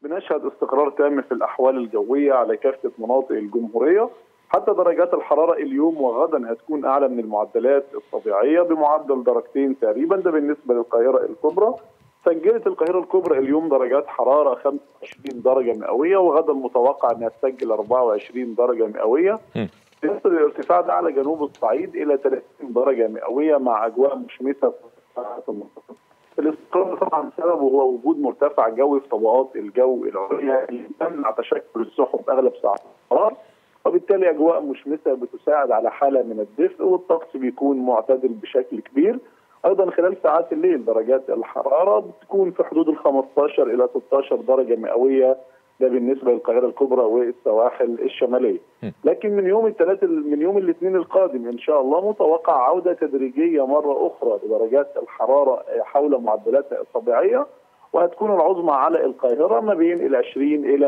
بنشهد استقرار تام في الاحوال الجويه على كافه مناطق الجمهوريه حتى درجات الحراره اليوم وغدا هتكون اعلى من المعدلات الطبيعيه بمعدل درجتين تقريبا ده بالنسبه للقاهره الكبرى سجلت القاهره الكبرى اليوم درجات حراره 25 درجه مئويه وغدا المتوقع انها تسجل 24 درجه مئويه يصل الارتفاع ده على جنوب الصعيد الى 30 درجه مئويه مع اجواء مشمسه في المنطقه. الاستقرار طبعا سببه هو وجود مرتفع جوي في طبقات الجو العليا اللي تمنع تشكل السحب اغلب ساعات النهار وبالتالي اجواء مشمسه بتساعد على حاله من الدفء والطقس بيكون معتدل بشكل كبير ايضا خلال ساعات الليل درجات الحراره بتكون في حدود ال 15 الى 16 درجه مئويه ده بالنسبه للقاهره الكبرى والسواحل الشماليه. لكن من يوم الثلاث من يوم الاثنين القادم ان شاء الله متوقع عوده تدريجيه مره اخرى لدرجات الحراره حول معدلاتها الطبيعيه وهتكون العظمى على القاهره ما بين ال 20 الى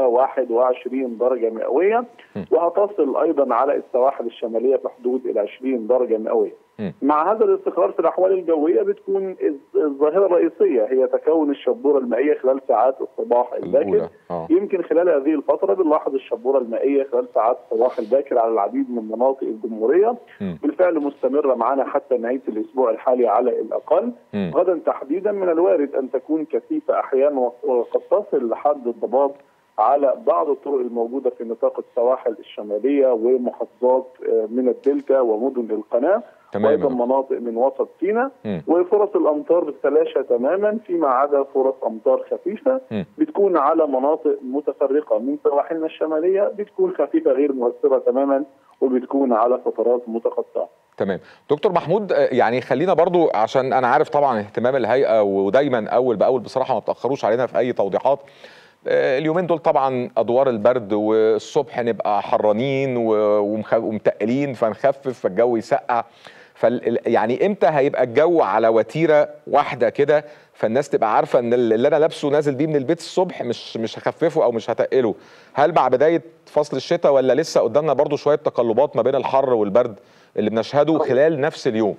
21 درجه مئويه وهتصل ايضا على السواحل الشماليه في حدود ال 20 درجه مئويه. مع هذا الاستقرار في الاحوال الجويه بتكون الظاهره الرئيسيه هي تكون الشبوره المائيه خلال ساعات الصباح الباكر يمكن خلال هذه الفتره بنلاحظ الشبوره المائيه خلال ساعات الصباح الباكر على العديد من مناطق الجمهوريه بالفعل مستمره معنا حتى نهايه الاسبوع الحالي على الاقل غدا تحديدا من الوارد ان تكون كثيفه احيانا وقد تصل لحد الضباب على بعض الطرق الموجوده في نطاق السواحل الشماليه ومحافظات من الدلتا ومدن القناه وايضا مناطق من وسط سيناء وفرص الامطار بتتلاشى تماما فيما عدا فرص امطار خفيفه م. بتكون على مناطق متفرقه من سواحلنا الشماليه بتكون خفيفه غير مؤثره تماما وبتكون على فترات متقطعه. تمام دكتور محمود يعني خلينا برضو عشان انا عارف طبعا اهتمام الهيئه ودايما اول باول بصراحه ما تاخروش علينا في اي توضيحات اليومين دول طبعا ادوار البرد والصبح نبقى حرانين ومتقلين فنخفف فالجو يسقع فال يعني امتى هيبقى الجو على وتيره واحده كده فالناس تبقى عارفه ان اللي انا لابسه نازل بيه من البيت الصبح مش مش هخففه او مش هتقله هل مع بدايه فصل الشتاء ولا لسه قدامنا برضو شويه تقلبات ما بين الحر والبرد اللي بنشهده خلال نفس اليوم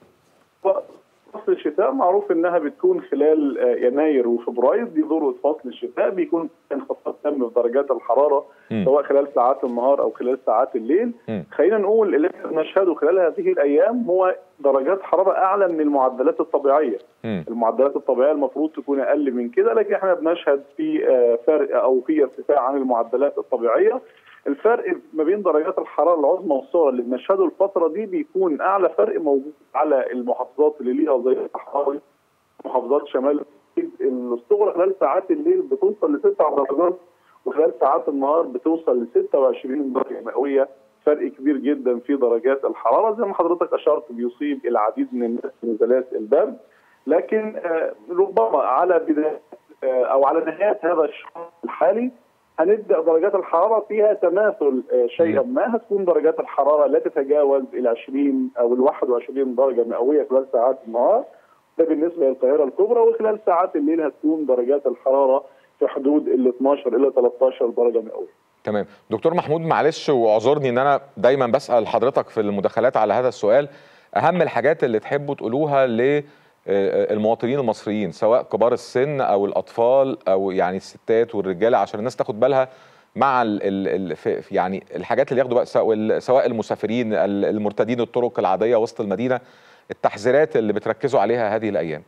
فصل الشتاء معروف انها بتكون خلال يناير وفبراير دي ذروه فصل الشتاء بيكون انخفاض تام في درجات الحراره م. سواء خلال ساعات النهار او خلال ساعات الليل م. خلينا نقول اللي احنا بنشهده خلال هذه الايام هو درجات حراره اعلى من المعدلات الطبيعيه م. المعدلات الطبيعيه المفروض تكون اقل من كده لكن احنا بنشهد في فرق او في ارتفاع عن المعدلات الطبيعيه الفرق ما بين درجات الحراره العظمى والصغرى اللي بنشهده الفتره دي بيكون اعلى فرق موجود على المحافظات اللي ليها ظهير صحراوي محافظات شمال الصغرى خلال ساعات الليل بتوصل ل 9 درجات وخلال ساعات النهار بتوصل ل 26 درجه مئويه فرق كبير جدا في درجات الحراره زي ما حضرتك اشرت بيصيب العديد من الناس نزلات البرد لكن ربما على بدايه او على نهايه هذا الشهر الحالي هنبدا درجات الحراره فيها تماثل شيئا ما هتكون درجات الحراره لا تتجاوز ال 20 او ال 21 درجه مئويه خلال ساعات النهار ده بالنسبه للقاهره الكبرى وخلال ساعات الليل هتكون درجات الحراره في حدود ال 12 الى 13 درجه مئويه. تمام دكتور محمود معلش واعذرني ان انا دايما بسال حضرتك في المداخلات على هذا السؤال اهم الحاجات اللي تحبوا تقولوها ل المواطنين المصريين سواء كبار السن او الاطفال او يعني الستات والرجاله عشان الناس تاخد بالها مع ال ال يعني الحاجات اللي ياخدوا بقى سواء المسافرين المرتدين الطرق العاديه وسط المدينه التحذيرات اللي بتركزوا عليها هذه الايام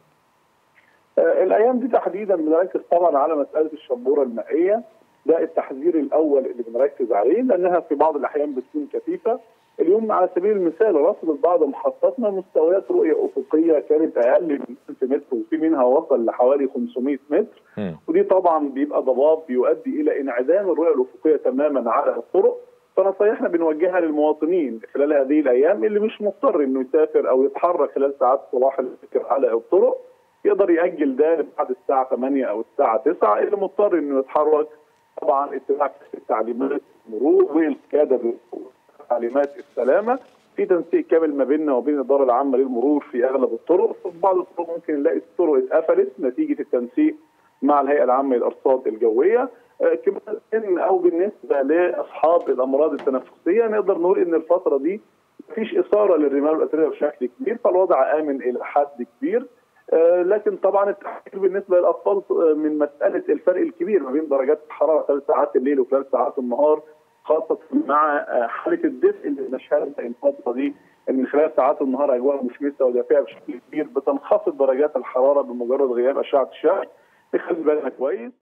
الايام دي تحديدا بنركز طبعا على مساله الشبوره المائيه ده التحذير الاول اللي بنركز عليه لانها في بعض الاحيان بتكون كثيفه اليوم على سبيل المثال رصدت بعض محطاتنا مستويات رؤيه افقيه كانت اقل من 1000 متر وفي منها وصل لحوالي 500 متر م. ودي طبعا بيبقى ضباب بيؤدي الى انعدام الرؤيه الافقيه تماما على الطرق فنصايحنا بنوجهها للمواطنين خلال هذه الايام اللي مش مضطر انه يسافر او يتحرك خلال ساعات صباح الفجر على الطرق يقدر ياجل ده بعد الساعه 8 او الساعه 9 اللي مضطر انه يتحرك طبعا اتباع تعليمات المرور والقياده تعليمات السلامه في تنسيق كامل ما بيننا وبين الاداره العامه للمرور في اغلب الطرق في بعض الطرق ممكن نلاقي الطرق اتقفلت نتيجه التنسيق مع الهيئه العامه للارصاد الجويه آه كمان او بالنسبه لاصحاب الامراض التنفسيه نقدر نقول ان الفتره دي مفيش اثاره للرمال والاثريه بشكل كبير فالوضع امن الى حد كبير لكن طبعا التحذير بالنسبه للاطفال من مساله الفرق الكبير ما بين درجات الحراره ثلاث ساعات الليل وثلاث ساعات النهار خاصه مع حاله الدفء اللي بنشهدها الفتره دي ان خلال ساعات النهار اجواء مشمسه ودافئه بشكل كبير بتنخفض درجات الحراره بمجرد غياب اشعه الشمس نخلي بالنا كويس